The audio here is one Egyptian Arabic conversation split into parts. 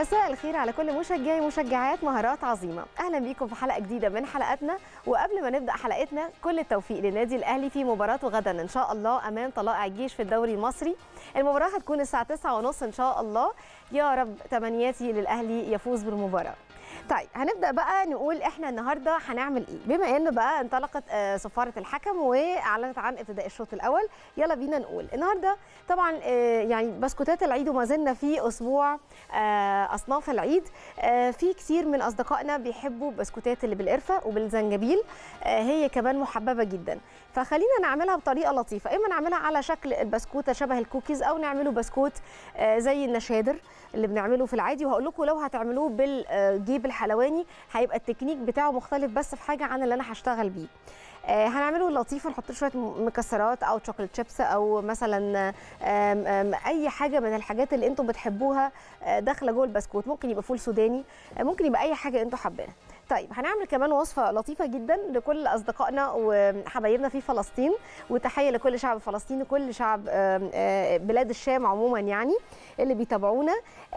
مساء الخير على كل مشجعي ومشجعات مهارات عظيمه اهلا بيكم في حلقه جديده من حلقاتنا وقبل ما نبدا حلقتنا كل التوفيق للنادي الاهلي في مباراته غدا ان شاء الله امام طلائع الجيش في الدوري المصري المباراه هتكون الساعه 9:30 ان شاء الله يا رب تمنياتي للاهلي يفوز بالمباراه طيب هنبدا بقى نقول احنا النهارده هنعمل ايه بما ان بقى انطلقت آه، صفاره الحكم واعلنت عن ابتداء الشوط الاول يلا بينا نقول النهارده طبعا آه، يعني بسكوتات العيد وما زلنا في اسبوع آه، اصناف العيد آه، في كتير من اصدقائنا بيحبوا بسكوتات اللي بالقرفه وبالزنجبيل آه، هي كمان محببه جدا فخلينا نعملها بطريقه لطيفه اما نعملها على شكل البسكوته شبه الكوكيز او نعمله بسكوت آه، زي النشادر اللي بنعمله في العادي وهقول لكم لو هتعملوه بالجيب الحلواني هيبقى التكنيك بتاعه مختلف بس في حاجه عن اللي انا هشتغل بيه آه، هنعمله لطيف ونحط له شويه مكسرات او شوكليت شيبس او مثلا آم، آم، اي حاجه من الحاجات اللي انتم بتحبوها آه، داخله جوه البسكوت ممكن يبقى فول سوداني آه، ممكن يبقى اي حاجه انتم حابينها طيب هنعمل كمان وصفه لطيفه جدا لكل اصدقائنا وحبايبنا في فلسطين وتحيه لكل شعب فلسطين وكل شعب آم، آه، بلاد الشام عموما يعني اللي بيتابعونا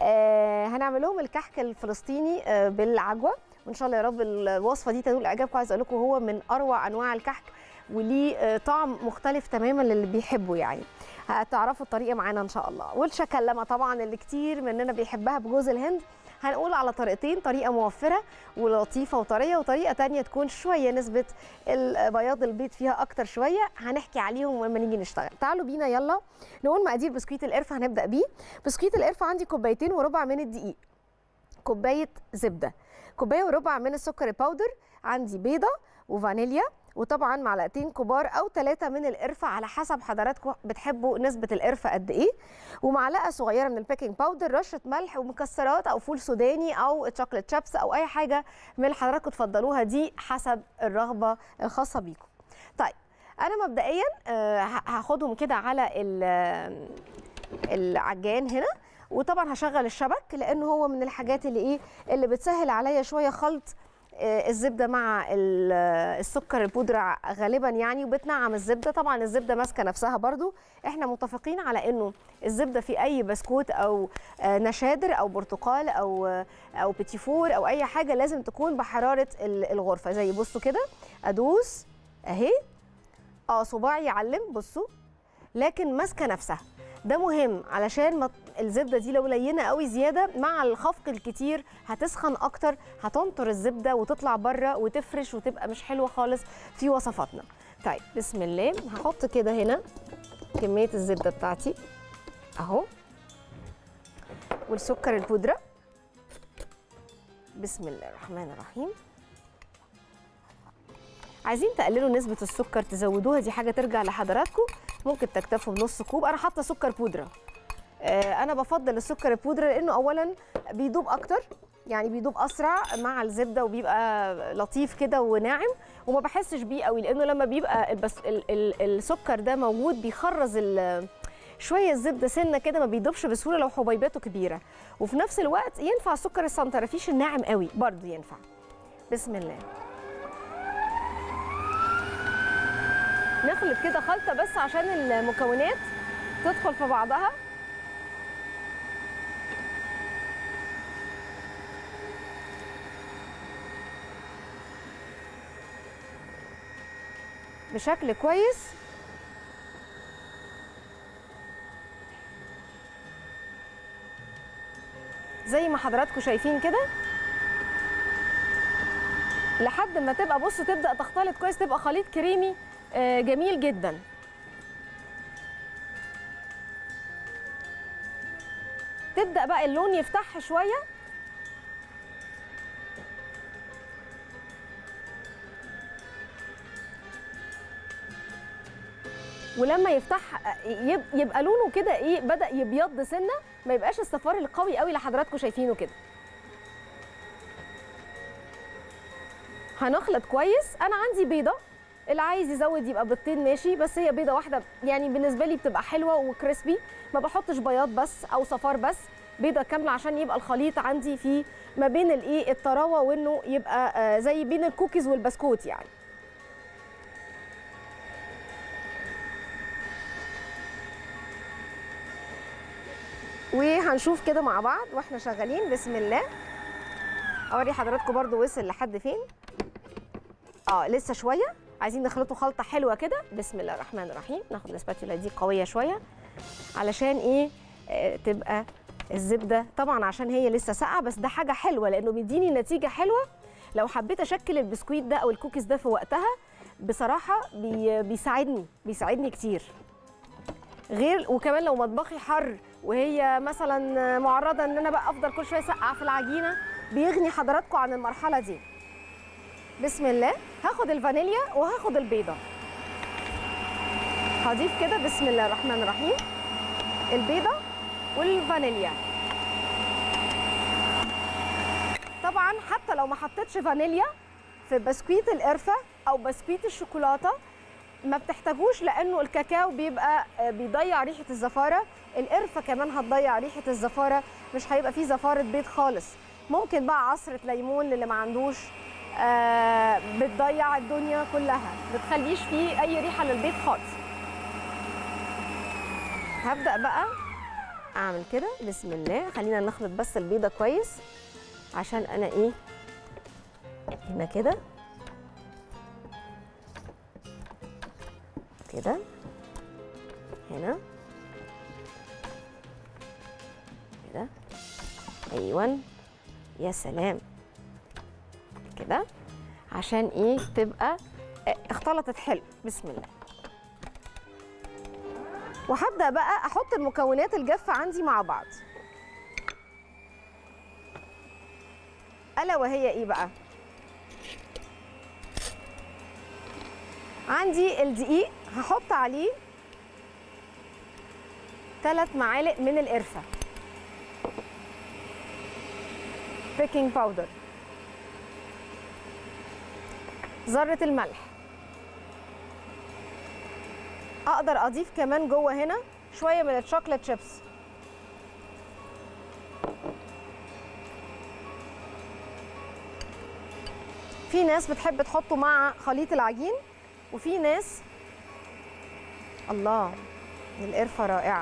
آه، هنعمل لهم الكحك الفلسطيني آه، بالعجوه وان شاء الله يا رب الوصفه دي تنول اعجابكم عايز اقول لكم هو من اروع انواع الكحك وليه آه، طعم مختلف تماما للي بيحبه يعني هتعرفوا الطريقه معانا ان شاء الله والشكلمه طبعا اللي كتير مننا بيحبها بجوز الهند هنقول على طريقتين طريقه موفره ولطيفه وطريه وطريقه تانية تكون شويه نسبه ال- بياض البيض فيها اكتر شويه هنحكي عليهم لما نيجي نشتغل تعالوا بينا يلا نقول مقادير بسكويت القرفه هنبدا بيه بسكويت القرفه عندي كوبايتين وربع من الدقيق كوبايه زبده كوبايه وربع من السكر الباودر عندي بيضه وفانيليا وطبعا معلقتين كبار او ثلاثه من القرفه على حسب حضراتكم بتحبوا نسبه القرفه قد ايه ومعلقه صغيره من البيكنج باودر رشه ملح ومكسرات او فول سوداني او شوكليت شيبس او اي حاجه من اللي حضراتكم تفضلوها دي حسب الرغبه الخاصه بيكم طيب انا مبدئيا آه، ه- هاخدهم كده على ال- العجان هنا وطبعا هشغل الشبك لان هو من الحاجات اللي ايه اللي بتسهل عليا شويه خلط آه، الزبده مع ال- آه، السكر البودره غالبا يعني وبتنعم الزبده طبعا الزبده ماسكه نفسها برضو احنا متفقين على انه الزبده في اي بسكوت او آه، نشادر او برتقال او آه، او بيتيفور او اي حاجه لازم تكون بحراره ال- الغرفه زي بصوا كده ادوس اهي اه صباعي يعلم بصوا لكن ماسكه نفسها ده مهم علشان ما الزبده دي لو لينه قوي زياده مع الخفق الكتير هتسخن اكتر هتنطر الزبده وتطلع بره وتفرش وتبقى مش حلوه خالص في وصفاتنا طيب بسم الله هحط كده هنا كميه الزبده بتاعتي اهو والسكر البودره بسم الله الرحمن الرحيم عايزين تقللوا نسبة السكر تزودوها دي حاجة ترجع لحضراتكم ممكن تكتفوا بنص كوب أنا حاطة سكر بودرة آه، أنا بفضل السكر البودرة لأنه أولا بيدوب أكتر يعني بيدوب أسرع مع الزبدة وبيبقى لطيف كده وناعم وما بحسش بيه قوي لأنه لما بيبقى البس ال ال السكر ده موجود بيخرز ال شويه الزبده سنه كده ما بيدوبش بسهوله لو حبيباته كبيره وفي نفس الوقت ينفع السكر السنترفيش الناعم قوي برضه ينفع بسم الله نخلط كده خلطه بس عشان المكونات تدخل في بعضها بشكل كويس زي ما حضراتكم شايفين كده لحد ما تبقى بصوا تبدا تختلط كويس تبقى خليط كريمي آه، جميل جدا تبدا بقى اللون يفتح شويه ولما يفتح يب- يبقى لونه كده ايه بدا يبيض سنه ما يبقاش الصفار القوي قوي اللي حضراتكم شايفينه كده هنخلط كويس انا عندي بيضه اللي عايز يزود يبقى بيضتين ماشي بس هي بيضه واحده يعني بالنسبه لي بتبقى حلوه وكريسبي ما بحطش بياض بس او صفار بس بيضه كامله عشان يبقى الخليط عندي فيه ما بين الايه الطراوه وانه يبقى آه، زي بين الكوكيز والبسكوت يعني هنشوف كده مع بعض واحنا شغالين بسم الله اوري حضراتكم برضو وصل لحد فين اه لسه شويه عايزين نخلطه خلطه حلوه كده بسم الله الرحمن الرحيم ناخد الاسباتيولا دي قويه شويه علشان ايه آه تبقى الزبده طبعا عشان هي لسه ساقعه بس ده حاجه حلوه لانه بيديني نتيجه حلوه لو حبيت اشكل البسكويت ده او الكوكيز ده في وقتها بصراحه بي بيساعدني بيساعدني كتير غير وكمان لو مطبخي حر وهي مثلا معرضه ان انا بقى افضل كل شويه اسقع في العجينه بيغني حضراتكم عن المرحله دي بسم الله هاخد الفانيليا وهاخد البيضه هضيف كده بسم الله الرحمن الرحيم البيضه والفانيليا طبعا حتى لو ما حطيتش فانيليا في بسكويت القرفه او بسكويت الشوكولاته ما بتحتاجوش لانه الكاكاو بيبقى بيضيع ريحه الزفاره القرفه كمان هتضيع ريحه الزفاره مش هيبقى فيه زفاره بيض خالص ممكن بقى عصره ليمون اللي ما عندوش آه بتضيع الدنيا كلها ما تخليش فيه اي ريحه للبيض خالص هبدا بقى اعمل كده بسم الله خلينا نخلط بس البيضه كويس عشان انا ايه هنا كده كده هنا كده ايوه يا سلام كده عشان ايه تبقى اختلطت حلو بسم الله وهبدا بقى احط المكونات الجافه عندي مع بعض الا وهي ايه بقى عندي الدقيق هحط عليه ثلاث معالق من القرفه بيكنج باودر ذره الملح اقدر اضيف كمان جوه هنا شويه من الشوكليت شيبس في ناس بتحب تحطه مع خليط العجين وفي ناس الله القرفه رائعه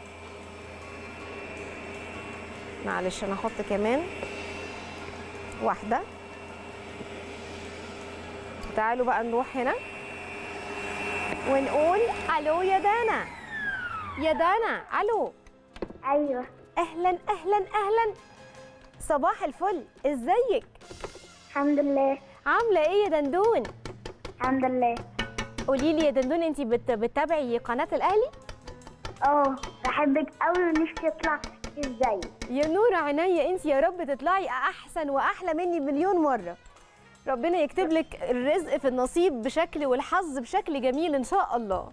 معلش انا احط كمان واحده تعالوا بقى نروح هنا ونقول الو يا دانا يا دانا الو ايوه اهلا اهلا اهلا صباح الفل ازيك الحمد لله عامله ايه يا دندون الحمد لله قولي لي يا دندون انت بت... بتتابعي قناه الاهلي اه بحبك قوي ونفسي اطلع ازاي يا نور عينيا انت يا رب تطلعي احسن واحلى مني مليون مره ربنا يكتب لك الرزق في النصيب بشكل والحظ بشكل جميل ان شاء الله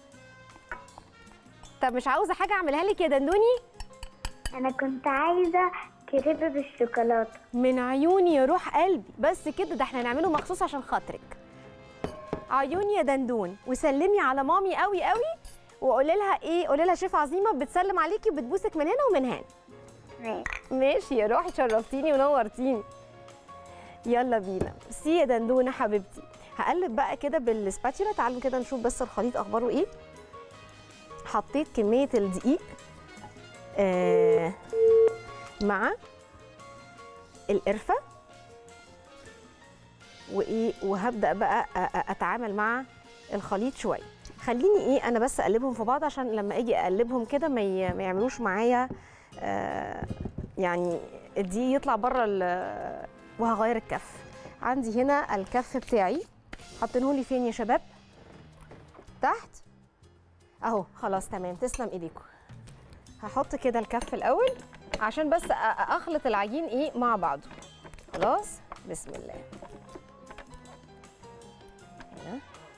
طب مش عاوزه حاجه اعملها لك يا دندوني انا كنت عايزه كريبه بالشوكولاته من عيوني يا روح قلبي بس كده ده احنا هنعمله مخصوص عشان خاطرك عيوني يا دندون وسلمي على مامي قوي قوي وقولي لها ايه قولي لها شيف عظيمه بتسلم عليكي وبتبوسك من هنا ومن هنا ماشي ماشي يا روحي شرفتيني ونورتيني يلا بينا سي يا دندونه حبيبتي هقلب بقى كده بالسباتشولا تعالوا كده نشوف بس الخليط اخباره ايه حطيت كميه الدقيق آه مع القرفه وايه وهبدا بقى أ- أ- اتعامل مع الخليط شويه خليني ايه انا بس اقلبهم في بعض عشان لما اجي اقلبهم كده ما ي- ما يعملوش معايا آه يعني دي يطلع بره ال- وهغير الكف عندي هنا الكف بتاعي حاطينه لي فين يا شباب تحت اهو خلاص تمام تسلم ايديكم هحط كده الكف الاول عشان بس أ- أ- اخلط العجين ايه مع بعضه خلاص بسم الله هنا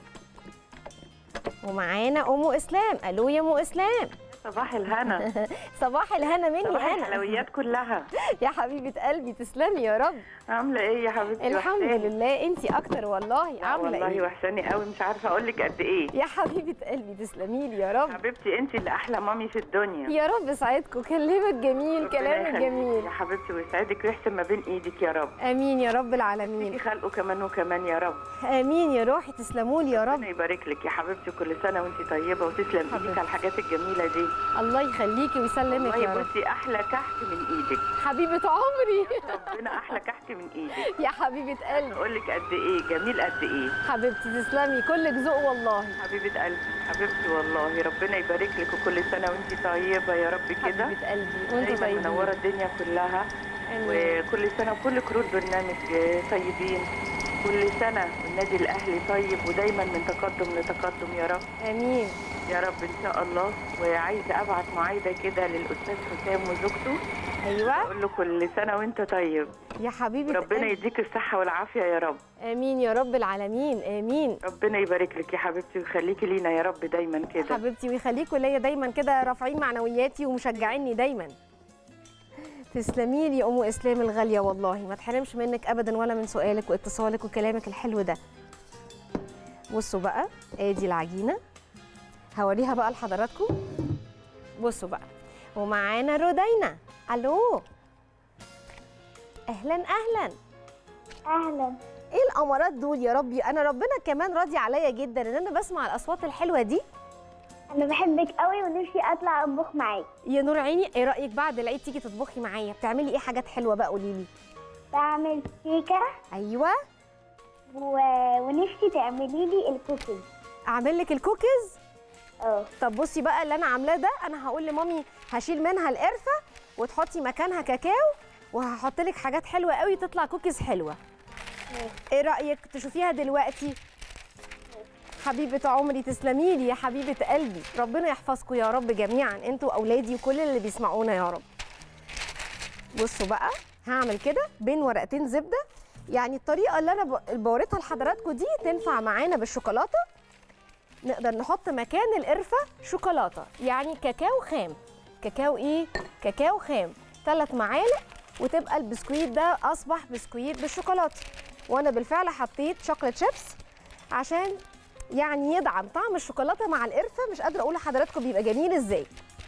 ومعانا ام اسلام الو يا ام اسلام صباح الهنا صباح الهنا مني صباح انا الحلويات كلها يا حبيبه قلبي تسلمي يا رب عامله ايه يا حبيبتي الحمد وحشاني؟ لله انت اكتر والله لا عامله والله ايه وحشاني قوي مش عارفه اقول لك قد ايه يا حبيبه قلبي تسلمي لي يا رب حبيبتي انت اللي احلى مامي في الدنيا يا رب يسعدكم كلامك جميل ربنا كلامك يخليكي جميل يا حبيبتي ويسعدك ويحسن ما بين ايدك يا رب امين يا رب فيكي العالمين خلقه كمان وكمان يا رب امين يا روحي تسلموا لي يا رب ربنا يبارك لك يا حبيبتي كل سنه وانت طيبه وتسلم ايدك حبيبتي. على الحاجات الجميله دي الله يخليكي ويسلمك يا والله رب بصي احلى كحك من ايدك حبيبه عمري ربنا احلى كحك من ايدك يا حبيبه قلبي اقول لك قد ايه جميل قد ايه حبيبتي تسلمي كلك ذوق والله حبيبه قلبي حبيبتي والله ربنا يبارك لك وكل سنه وانت طيبه يا رب كده حبيبه قلبي وانتوا دايما طيبين منوره الدنيا كلها آمين. وكل سنه وكل كروت برنامج طيبين كل سنه والنادي الاهلي طيب ودايما من تقدم لتقدم يا رب امين يا رب ان شاء الله وعايزه ابعت معايده كده للاستاذ حسام وزوجته ايوه اقول له كل سنه وانت طيب يا حبيبه ربنا قلبي. يديك الصحه والعافيه يا رب امين يا رب العالمين امين ربنا يبارك لك يا حبيبتي ويخليكي لينا يا رب دايما كده حبيبتي ويخليكوا ليا دايما كده رافعين معنوياتي ومشجعيني دايما تسلمي لي يا ام اسلام الغاليه والله ما تحرمش منك ابدا ولا من سؤالك واتصالك وكلامك الحلو ده بصوا بقى ادي العجينه هوريها بقى لحضراتكم بصوا بقى ومعانا رودينا الو اهلا اهلا اهلا ايه الامارات دول يا ربي انا ربنا كمان راضي عليا جدا ان انا بسمع الاصوات الحلوه دي انا بحبك قوي ونفسي اطلع اطبخ معاك يا نور عيني ايه رايك بعد العيد تيجي تطبخي معايا بتعملي ايه حاجات حلوه بقى قولي لي بعمل كيكه ايوه و... ونفسي تعملي لي الكوكيز اعمل لك الكوكيز اه طب بصي بقى اللي انا عاملاه ده انا هقول لمامي هشيل منها القرفه وتحطي مكانها كاكاو وهحط لك حاجات حلوه قوي تطلع كوكيز حلوه ايه رايك تشوفيها دلوقتي حبيبه عمري تسلمي لي يا حبيبه قلبي ربنا يحفظكم يا رب جميعا انتوا واولادي وكل اللي بيسمعونا يا رب بصوا بقى هعمل كده بين ورقتين زبده يعني الطريقه اللي انا ب- بوريتها لحضراتكم دي تنفع معانا بالشوكولاته نقدر نحط مكان القرفه شوكولاته يعني كاكاو خام كاكاو ايه كاكاو خام ثلاث معالق وتبقى البسكويت ده اصبح بسكويت بالشوكولاته وانا بالفعل حطيت شوكليت شيبس عشان يعني يدعم طعم الشوكولاته مع القرفه مش قادره اقول لحضراتكم بيبقى جميل ازاي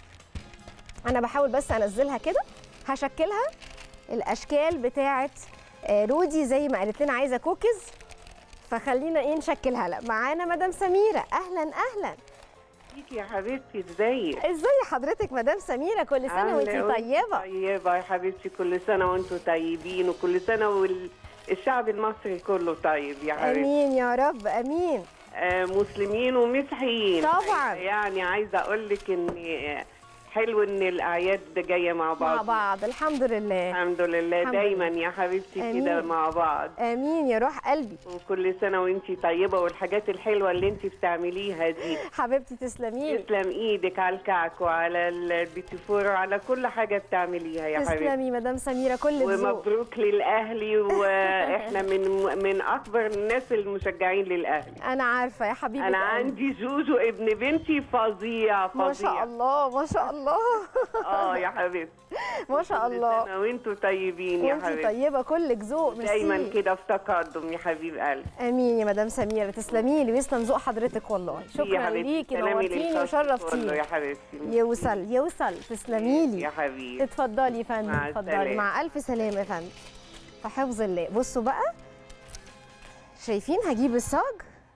انا بحاول بس انزلها كده هشكلها الاشكال بتاعه آه، رودي زي ما قالت لنا عايزه كوكيز فخلينا ايه نشكلها لا معانا مدام سميره اهلا اهلا ازيك يا حبيبتي ازيك ازاي حضرتك مدام سميره كل سنه وانت عاملة إيه؟ طيبه طيبة يا حبيبتي كل سنة وانتم طيبين وكل سنة والشعب المصري كله طيب يا حبيبتي امين يا رب امين آه مسلمين ومسيحيين طبعاً. يعني عايزة اقول لك ان آه، حلو ان الاعياد جاية مع بعض مع بعض الحمد لله الحمد لله الحمد دايما يا حبيبتي كده آمين. مع بعض امين يا روح قلبي وكل سنة وانتي طيبة والحاجات الحلوة اللي انتي بتعمليها دي حبيبتي تسلمي لي تسلم ايدك على الكعك وعلى البيتيفور وعلى كل حاجة بتعمليها يا حبيبتي تسلمي مدام سميره كل الذوق ومبروك للاهلي واحنا من من اكبر الناس المشجعين للاهلي انا عارفه يا حبيبي انا عندي جوجو ابن بنتي فظيع فظيع ما شاء الله ما شاء الله اه يا حبيبتي ما شاء الله انا وانتوا طيبين يا وانتي حبيبتي طيبه كلك ذوق دايما ميرسي. كده في تقدم يا حبيب قلبي امين يا مدام سميره تسلمي لي ويسلم ذوق حضرتك والله يا شكرا حبيبتي. ليكي سلامي نورتيني للخط كله وشرفتيني يا حبيبتي يوصل يوصل تسلمي لي يا حبيبي اتفضلي يا فندم مع اتفضلي السلامة. مع الف سلامه يا فندم في حفظ الله بصوا بقى شايفين هجيب الصاج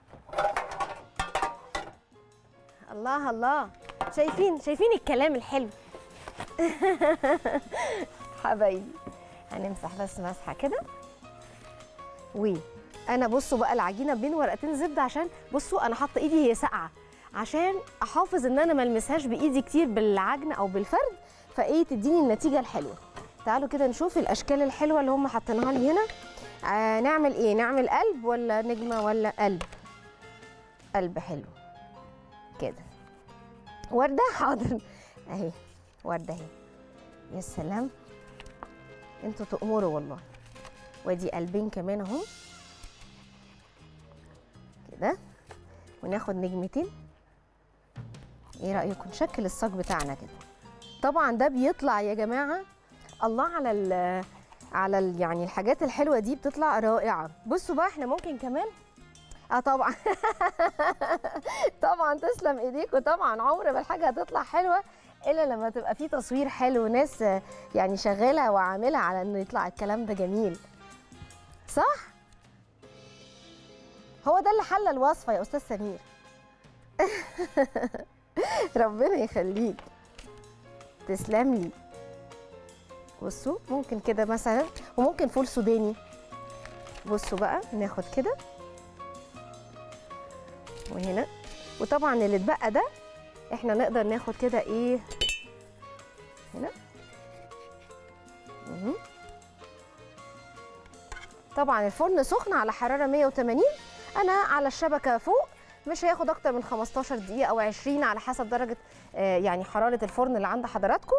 الله الله شايفين شايفين الكلام الحلو حبايبي هنمسح بس مسحه كده و انا بصوا بقى العجينه بين ورقتين زبده عشان بصوا انا حاطه ايدي هي ساقعه عشان احافظ ان انا ما المسهاش بايدي كتير بالعجن او بالفرد فايه تديني النتيجه الحلوه تعالوا كده نشوف الاشكال الحلوه اللي هم حاطينها لي هنا آه نعمل ايه نعمل قلب ولا نجمه ولا قلب قلب حلو كده ورده حاضر اهي ورده اهي يا سلام انتوا تأمروا والله وادي قلبين كمان اهو كده وناخد نجمتين ايه رايكم نشكل الصاج بتاعنا كده طبعا ده بيطلع يا جماعه الله على ال على ال يعني الحاجات الحلوه دي بتطلع رائعه بصوا بقى احنا ممكن كمان اه طبعا طبعا تسلم ايديك وطبعا عمر ما الحاجه هتطلع حلوه الا لما تبقى في تصوير حلو ناس آه، يعني شغاله وعامله على انه يطلع الكلام ده جميل صح هو ده اللي حل الوصفه يا استاذ سمير ربنا يخليك تسلم لي بصوا ممكن كده مثلا وممكن فول سوداني بصوا بقى ناخد كده وهنا وطبعا اللي اتبقى ده احنا نقدر ناخد كده ايه هنا مهم. طبعا الفرن سخن على حراره 180 انا على الشبكه فوق مش هياخد اكتر من 15 دقيقه او 20 على حسب درجه آه، يعني حراره الفرن اللي عند حضراتكم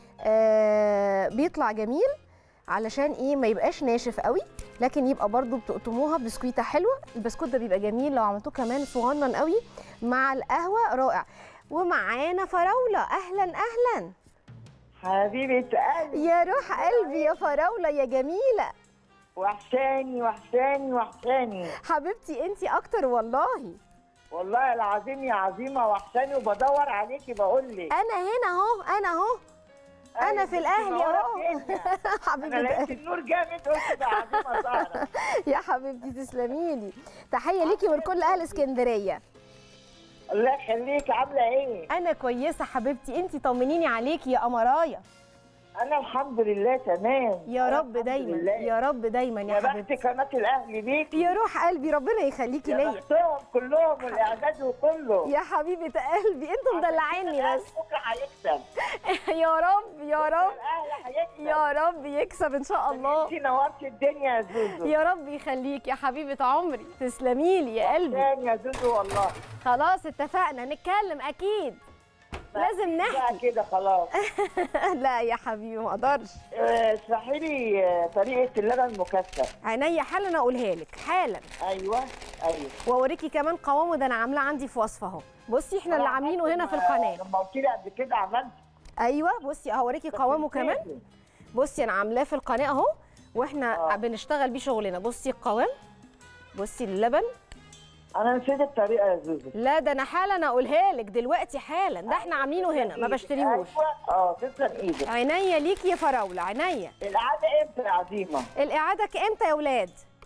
آه، بيطلع جميل علشان ايه ما يبقاش ناشف قوي لكن يبقى برضو بتقطموها بسكويته حلوه البسكوت ده بيبقى جميل لو عملتوه كمان صغنن قوي مع القهوه رائع ومعانا فراوله اهلا اهلا حبيبة قلبي يا روح قلبي يا فراوله يا جميله وحشاني وحشاني وحشاني حبيبتي انتي اكتر والله والله العظيم يا عظيمة وحشاني وبدور عليكي بقول لك انا هنا اهو انا اهو انا في الاهلي اهو انا حبيبه لقيت قلبي. النور جامد قلت ده عظيمة سهرة يا حبيبتي تسلمي لي تحيه ليكي ولكل اهل اسكندريه الله يخليك عاملة ايه؟ انا كويسه حبيبتي انتي طمنيني عليكي يا قمرايه انا الحمد لله تمام يا أنا رب الحمد دايما لله. يا رب دايما يا يا بخت حبيبتي قناة الاهلي بيكي يا روح قلبي ربنا يخليكي يا ليا بختهم كلهم والاعداد وكله يا حبيبه قلبي انتوا مدلعيني بس بكره هيكسب يا رب يا رب الاهلي هيكسب يا رب يكسب ان شاء الله انتي نورتي الدنيا يا زوزو يا رب يخليك يا حبيبه عمري تسلمي لي يا قلبي تاني يا زوزو والله خلاص اتفقنا نتكلم اكيد لازم بقى نحكي كده خلاص لا يا حبيبي ما اقدرش آه، اشرحي لي آه، طريقه اللبن المكثف عينيا حالا اقولها لك حالا ايوه ايوه واوريكي كمان قوامه ده انا عاملاه عندي في وصفه اهو بصي احنا اللي أنا عاملينه عملت هنا في لما- القناه لما قلت لي قبل كده عملت ايوه بصي هوريكي قوامه كمان بصي انا عاملاه في القناه اهو واحنا آه. بنشتغل بيه شغلنا بصي القوام بصي اللبن انا نسيت الطريقه يا زوزو لا ده انا حالا اقولها لك دلوقتي حالا ده احنا عاملينه هنا ما بشتريهوش ايوه اه تسلم ايدك عينيا ليكي يا فراوله عينيا العاده امتى يا عظيمه الاعاده امتى يا ولاد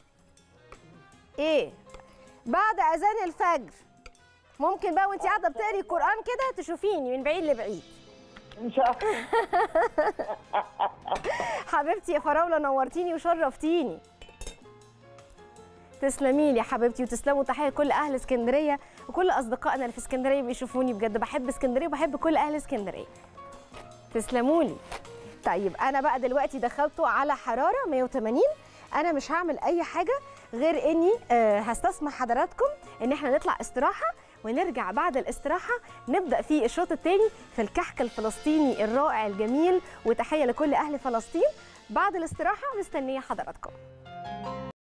ايه بعد اذان الفجر ممكن بقى وانت قاعده بتقري القران كده تشوفيني من بعيد لبعيد ان شاء الله حبيبتي يا فراوله نورتيني وشرفتيني تسلمي لي يا حبيبتي وتسلموا تحيه لكل اهل اسكندريه وكل اصدقائنا اللي في اسكندريه بيشوفوني بجد بحب اسكندريه وبحب كل اهل اسكندريه تسلموا لي طيب انا بقى دلوقتي دخلته على حراره 180 انا مش هعمل اي حاجه غير اني آه، هستسمح حضراتكم ان احنا نطلع استراحه ونرجع بعد الاستراحه نبدا في الشوط الثاني في الكحك الفلسطيني الرائع الجميل وتحيه لكل اهل فلسطين بعد الاستراحه مستنيه حضراتكم